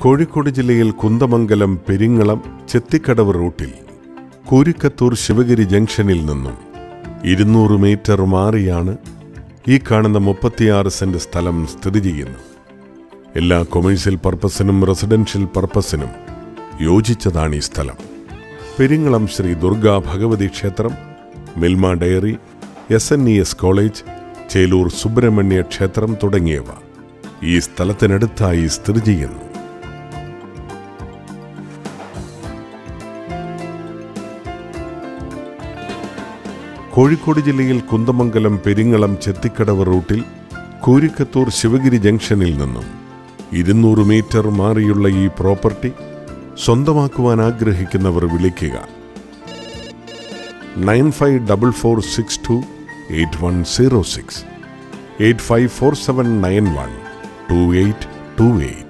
കോഴിക്കോട് ജില്ലയിൽ കുന്തമംഗലം പെരിങ്ങളം ചെത്തിക്കടവ് റൂട്ടിൽ കൂരിക്കത്തൂർ ശിവഗിരി ജംഗ്ഷനിൽ നിന്നും ഇരുന്നൂറ് മീറ്റർ മാറിയാണ് ഈ കാണുന്ന മുപ്പത്തിയാറ് സെന്റ് സ്ഥലം സ്ഥിതി ചെയ്യുന്നത് എല്ലാ കൊമേഴ്സ്യൽ പർപ്പസിനും റെസിഡൻഷ്യൽ പർപ്പസിനും യോജിച്ചതാണ് ഈ സ്ഥലം പെരിങ്ങളം ശ്രീ ദുർഗാ ഭഗവതി ക്ഷേത്രം Milma dairy S N E S college Chelur Subrahmanya ക്ഷേത്രം തുടങ്ങിയവ ഈ സ്ഥലത്തിനടുത്തായി സ്ഥിതി ചെയ്യുന്നു കോഴിക്കോട് ജില്ലയിൽ കുന്തമംഗലം പെരിങ്ങളം ചെത്തിക്കടവ് റൂട്ടിൽ കൂരിക്കത്തൂർ ശിവഗിരി ജംഗ്ഷനിൽ നിന്നും ഇരുന്നൂറ് മീറ്റർ മാറിയുള്ള ഈ പ്രോപ്പർട്ടി സ്വന്തമാക്കുവാൻ ആഗ്രഹിക്കുന്നവർ വിളിക്കുക nine five double four six two eight one zero six eight five four seven nine one two eight two eight